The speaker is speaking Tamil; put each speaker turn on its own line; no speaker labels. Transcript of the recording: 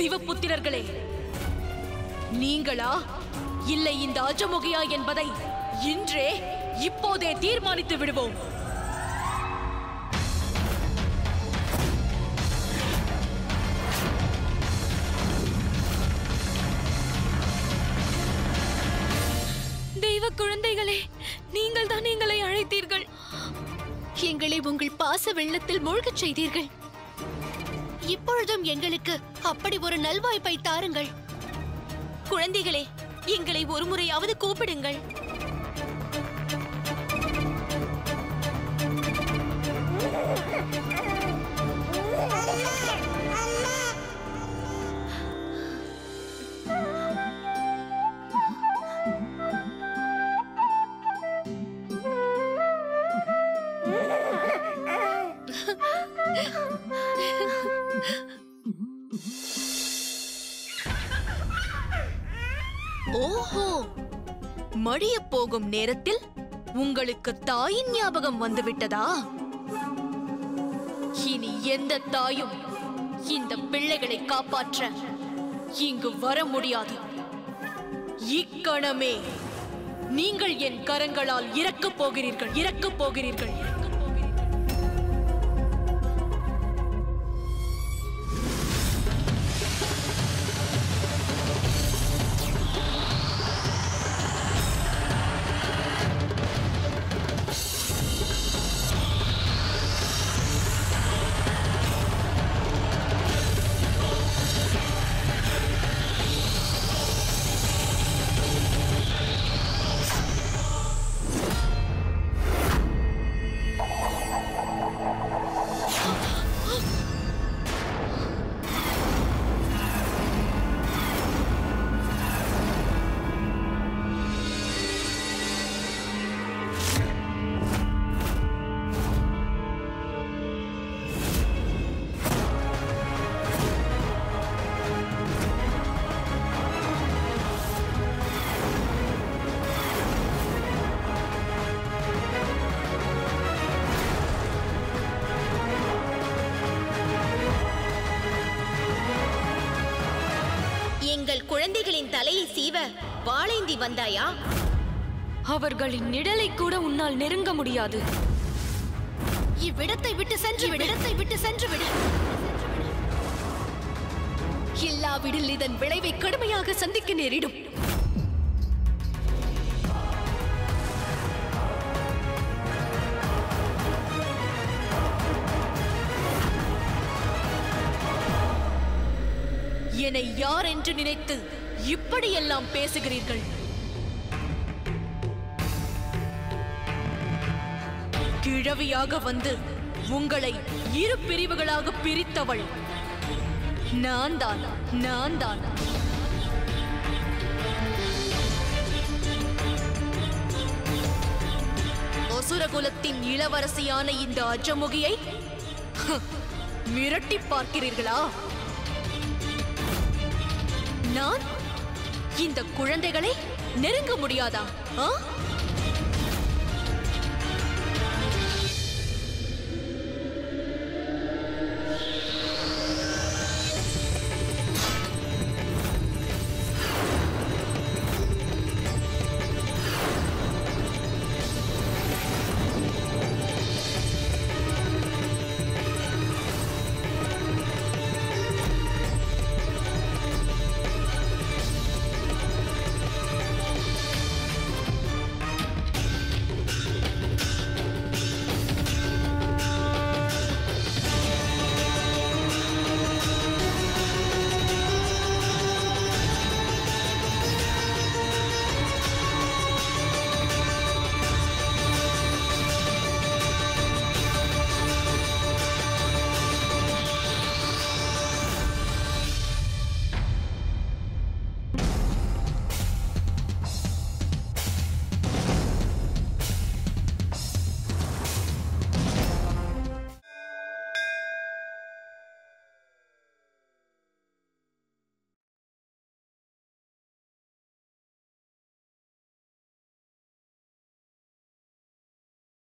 சிவபுத்திரர்களே நீங்களா இல்லை இந்த அஜமுகியா என்பதை இன்றே இப்போதே தீர்மானித்து விடுவோம்
தெய்வ குழந்தைகளே நீங்கள் தான் எங்களை அழைத்தீர்கள்
எங்களை உங்கள் பாச வெள்ளத்தில் மூழ்கச் செய்தீர்கள் இப்பொழுதும் எங்களுக்கு அப்படி ஒரு நல்வாய்ப்பை தாருங்கள்
குழந்தைகளே எங்களை ஒரு முறையாவது கூப்பிடுங்கள்
ஓஹோ மடியப் போகும் நேரத்தில் உங்களுக்கு தாயின் ஞாபகம் வந்துவிட்டதா இனி எந்த தாயும் இந்த பிள்ளைகளை காப்பாற்ற இங்கு வர முடியாது இக்கணமே நீங்கள் என் கரங்களால் இறக்கப் போகிறீர்கள் இறக்கப் போகிறீர்கள்
எங்கள் குழந்தைகளின் தலையை சீவ வாளேந்தி வந்தாயா
அவர்களின் நிழலை கூட உன்னால் நெருங்க முடியாது
இவ்விடத்தை விட்டு சென்று விடு இடத்தை விட்டு சென்று விடு இல்லாவிடில் இதன் விளைவை கடுமையாக சந்திக்க நேரிடும்
என்னை யார் என்று நினைத்து இப்படியெல்லாம் பேசுகிறீர்கள் கிழவியாக வந்து உங்களை இரு பிரிவுகளாக பிரித்தவள் நான் தான் நான் தான் அசுரகுலத்தின் இளவரசியான இந்த அஜமுகியை மிரட்டி பார்க்கிறீர்களா நான் இந்த குழந்தைகளை நெருங்க முடியாதா ஆ?